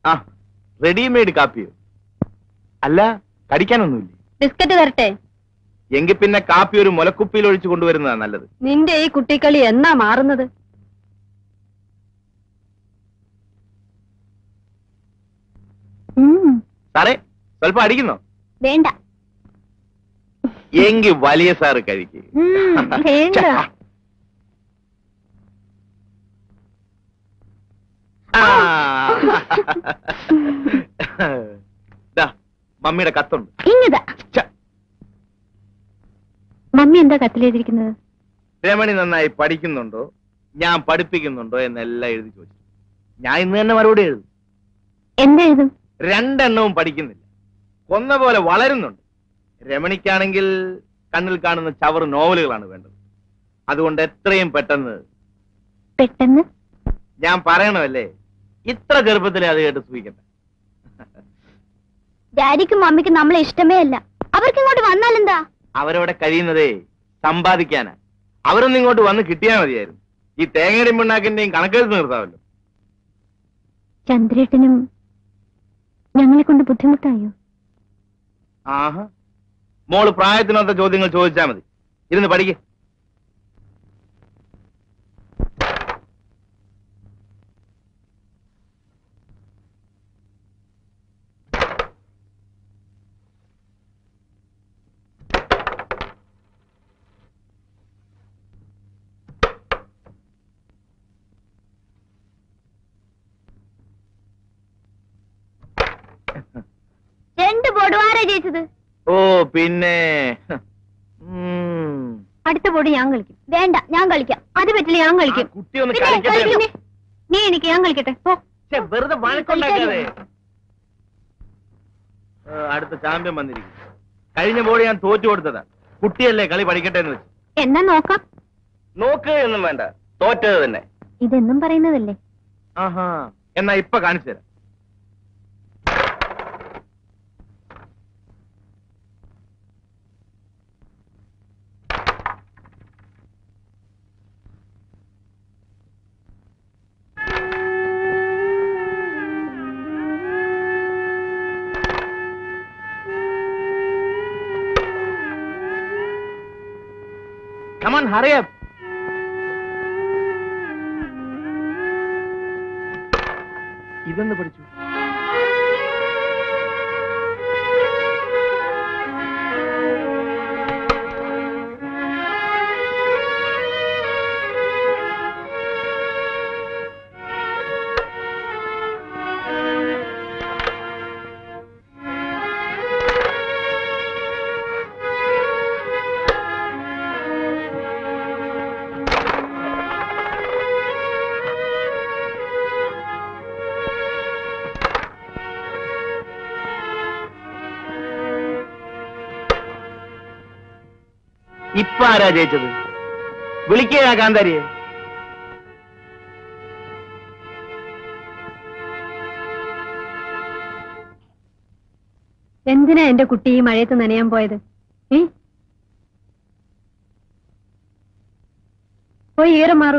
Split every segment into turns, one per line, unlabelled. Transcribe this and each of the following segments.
ആ റെഡിമെയ്ഡ് കാപ്പിയോ അല്ല കടിക്കാനൊന്നുമില്ലേ
ബിസ്ക്കറ്റ് തരട്ടെ
എങ്കിൽ പിന്നെ കാപ്പി ഒരു മുലക്കുപ്പിയിൽ ഒഴിച്ചു കൊണ്ടുവരുന്നതാ നല്ലത്
നിന്റെ ഈ കുട്ടിക്കളി എന്നാ മാറുന്നത്
സാറേ സ്വല്പം അടിക്കുന്നോ
വേണ്ട
എങ്കിൽ വലിയ സാറ് കഴിക്ക്
വേണ്ട
ആ. ദാ, മമ്മിയുടെ കത്തുണ്ട്
ഇങ്ങതാ
ഛ,
മമ്മി എന്താ കത്തിലെഴുതിയിരിക്കുന്നത്
രമണി നന്നായി പഠിക്കുന്നുണ്ടോ ഞാൻ പഠിപ്പിക്കുന്നുണ്ടോ എന്നെല്ലാം എഴുതി ചോദിച്ചു ഞാൻ ഇന്ന് തന്നെ മറുപടി എഴുതും
എന്താ എഴുതും
രണ്ടെണ്ണവും പഠിക്കുന്നില്ല കൊന്ന പോലെ വളരുന്നുണ്ട് രമണിക്കാണെങ്കിൽ കണ്ണിൽ കാണുന്ന ചവർ നോവലുകളാണ് വേണ്ടത് അതുകൊണ്ട് എത്രയും പെട്ടെന്ന്
പെട്ടെന്ന്
ഞാൻ പറയണമല്ലേ ഇത്ര ചെറുപ്പത്തിലെ അത് കേട്ട് സൂഹിക്കട്ടെ
ഡാഡിക്കും മമ്മിക്കും നമ്മളെ ഇഷ്ടമേ അല്ല അവർക്ക് ഇങ്ങോട്ട് വന്നാലെന്താ
അവരവിടെ കഴിയുന്നതേ സമ്പാദിക്കാനാ അവരൊന്നും ഇങ്ങോട്ട് വന്ന് കിട്ടിയാൽ മതിയായിരുന്നു ഈ തേങ്ങയുടെയും പിണ്ണാക്കിന്റെയും കണക്കെടുത്ത് നിർത്താമല്ലോ
ചന്ദ്രേട്ടനും ഞങ്ങളെ കൊണ്ട് ബുദ്ധിമുട്ടായോ
ആഹാ മോള് പ്രായത്തിനൊത്ത ചോദ്യങ്ങൾ ചോദിച്ചാൽ മതി ഇരുന്ന് പഠിക്കേ
രണ്ട് ബോർഡ് ആരാ ജയിച്ചത്
ഓ പിന്നെ ഉം.
അടുത്ത ബോർഡ് ഞാൻ കളിക്കും വേണ്ട ഞാൻ കളിക്കാം അത് പറ്റില്ല ഞാൻ കളിക്കും
ആ കുട്ടി ഒന്ന്
പിന്നെ
കളിക്കട്ടെ.
കളിക്കും നീ. നീ എനിക്ക് ഞാൻ കളിക്കട്ടെ പോ
ഛെ, വെറുതെ വഴക്കുണ്ടാക്കാതെ ഏ, അടുത്ത ചാമ്പ്യൻ വന്നിരിക്കും കഴിഞ്ഞ ബോർഡ് ഞാൻ തോറ്റു കൊടുത്തതാ കുട്ടിയല്ലേ കളി പഠിക്കട്ടെ എന്ന് വെച്ച്
എന്നാ നോക്കാം
നോക്കുക ഒന്നും വേണ്ട തോറ്റത് തന്നെ
ഇതെന്നും പറയുന്നതല്ലേ
ആഹാ എന്നാ ഇപ്പൊ കാണിച്ചു തരാം Come on, hurry up. ഇതെന്ന് പഠിച്ചു ഇപ്പൊ ആരാ ജയിച്ചത് വിളിക്കുക കാന്താരിയെ
എന്തിനാ എന്റെ കുട്ടി ഈ മഴയത്ത് നനയാൻ പോയത് ഏ പോയി ഈറം മാറൂ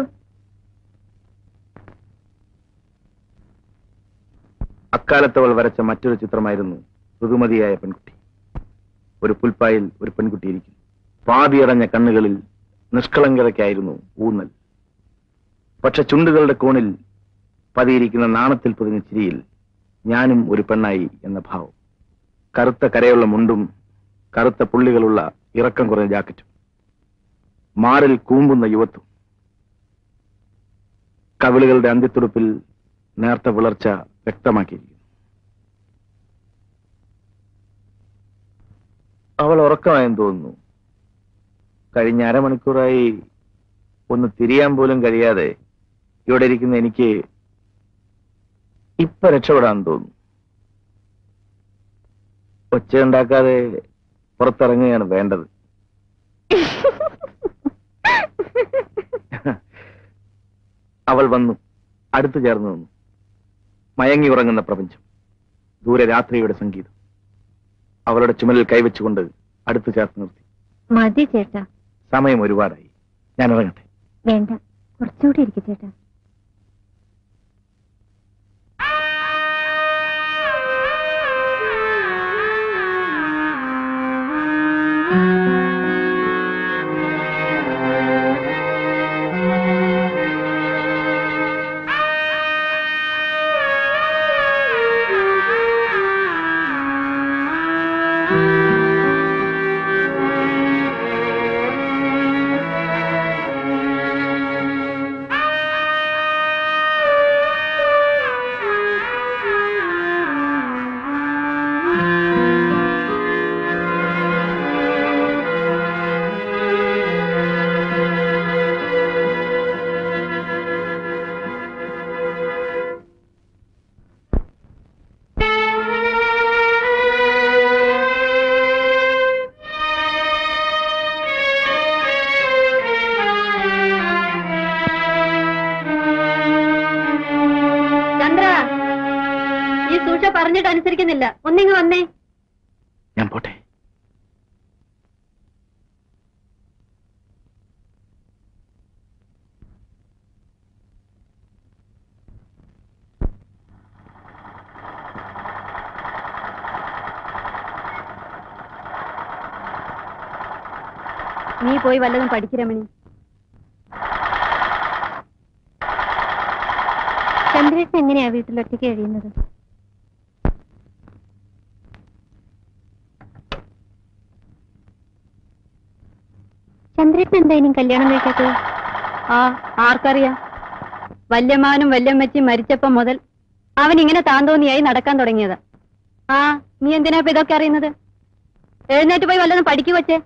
അക്കാലത്ത് അവൾ വരച്ച മറ്റൊരു ചിത്രമായിരുന്നു ഋതുമതിയായ പെൺകുട്ടി ഒരു പുൽപ്പായിൽ ഒരു പെൺകുട്ടി ഇരിക്കുന്നു പാതിയടഞ്ഞ കണ്ണുകളിൽ നിഷ്കളങ്കതയ്ക്കായിരുന്നു ഊന്നൽ പക്ഷെ ചുണ്ടുകളുടെ കോണിൽ പതിയിരിക്കുന്ന നാണത്തിൽ പൊതിഞ്ഞ ചിരിയിൽ ഞാനും ഒരു പെണ്ണായി എന്ന ഭാവം കറുത്ത കരയുള്ള മുണ്ടും കറുത്ത പുള്ളികളുള്ള ഇറക്കം കുറഞ്ഞ ജാക്കറ്റും മാറിൽ കൂമ്പുന്ന യുവത്വം കവിളുകളുടെ അന്ത്യത്തുടുപ്പിൽ നേർത്ത വിളർച്ച വ്യക്തമാക്കിയിരിക്കുന്നു അവൾ ഉറക്കമായെന്ന് തോന്നുന്നു കഴിഞ്ഞ അരമണിക്കൂറായി ഒന്ന് തിരിയാൻ പോലും കഴിയാതെ ഇവിടെ ഇരിക്കുന്ന എനിക്ക് ഇപ്പൊ രക്ഷപ്പെടാൻ തോന്നുന്നു ഒച്ചയുണ്ടാക്കാതെ പുറത്തിറങ്ങുകയാണ് വേണ്ടത് അവൾ വന്നു അടുത്തു ചേർന്ന് നിന്നു മയങ്ങി ഉറങ്ങുന്ന പ്രപഞ്ചം ദൂരെ രാത്രിയുടെ സംഗീതം അവളുടെ ചുമലിൽ കൈവച്ചുകൊണ്ട് അടുത്തു ചേർത്ത് നിർത്തി
മതി ചേട്ടാ
സമയം ഒരുപാടായി ഞാൻ ഇറങ്ങട്ടെ
വേണ്ട കുറച്ചുകൂടി ഇരിക്കും ചേട്ടാ ഉഷ പറഞ്ഞിട്ട് അനുസരിക്കുന്നില്ല ഒന്നിങ്ങ് വന്നേ
ഞാൻ പോട്ടെ
നീ പോയി വല്ലതും പഠിക്കരമണി ചന്ദ്രേട്ടൻ എങ്ങനെയാ വീട്ടിൽ ഒറ്റയ്ക്ക് കഴിയുന്നത് ചന്ദ്രേട്ടൻ എന്താ ഇനി കല്യാണം കഴിക്കാത്തത് ആ ആർക്കറിയാം വല്യമാനും വല്യമ്മച്ചി മരിച്ചപ്പം മുതൽ അവൻ ഇങ്ങനെ താന്തോന്നിയായി നടക്കാൻ തുടങ്ങിയത് ആ നീ എന്തിനാ ഇപ്പൊ ഇതൊക്കെ അറിയുന്നത് എഴുന്നേറ്റ് പോയി വല്ലതും പഠിക്കു വച്ചേ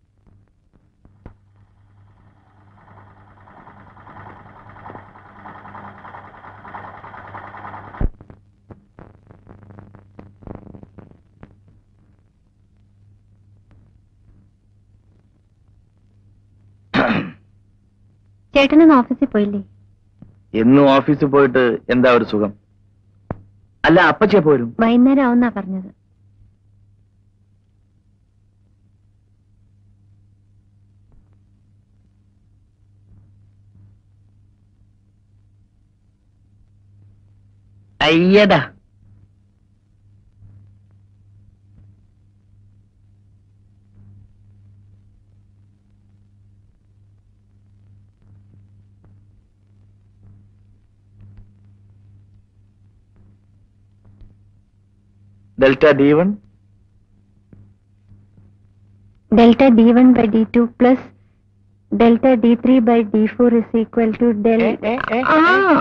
ചേട്ടനൊന്ന് ഓഫീസിൽ പോയില്ലേ
എന്നും ഓഫീസിൽ പോയിട്ട് എന്താ ഒരു സുഖം അല്ല അപ്പച്ചേ പോരും
വൈകുന്നേരം ആവുന്നാ പറഞ്ഞത്
അയ്യടാ delta D one
delta D one by D two plus delta D three by D four is equal to del ആ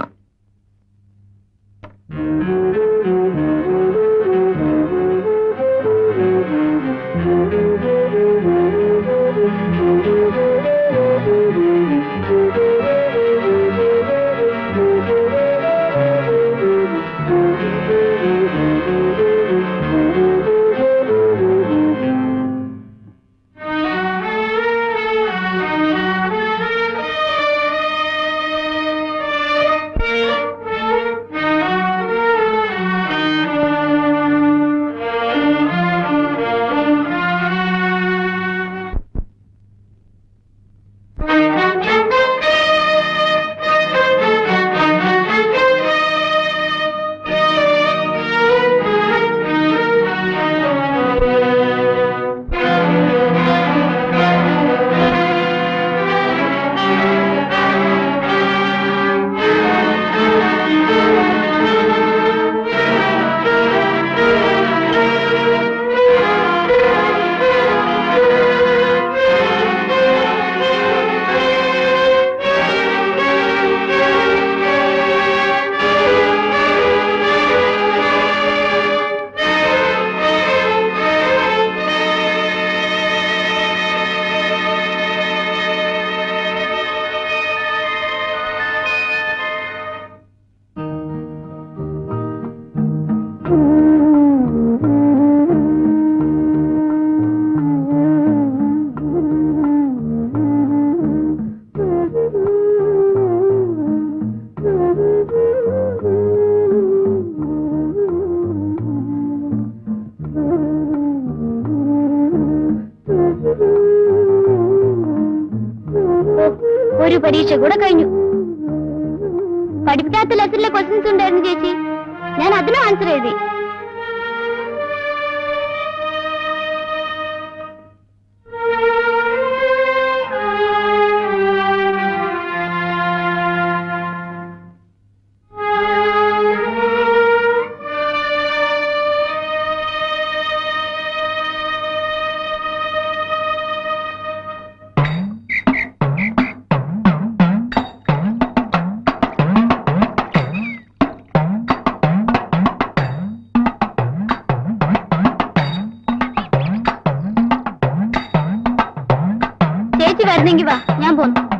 ഒരു പരീക്ഷ കൂടെ കഴിഞ്ഞു പഠിപ്പിക്കാത്ത ലെസണിലെ ക്വസ്റ്റ്യൻസ് ഉണ്ടായിരുന്നു ചേച്ചി ഞാൻ അതിനും ആൻസർ എഴുതി ചേച്ചി വരുന്നെങ്കി വാ ഞാൻ പോന്നു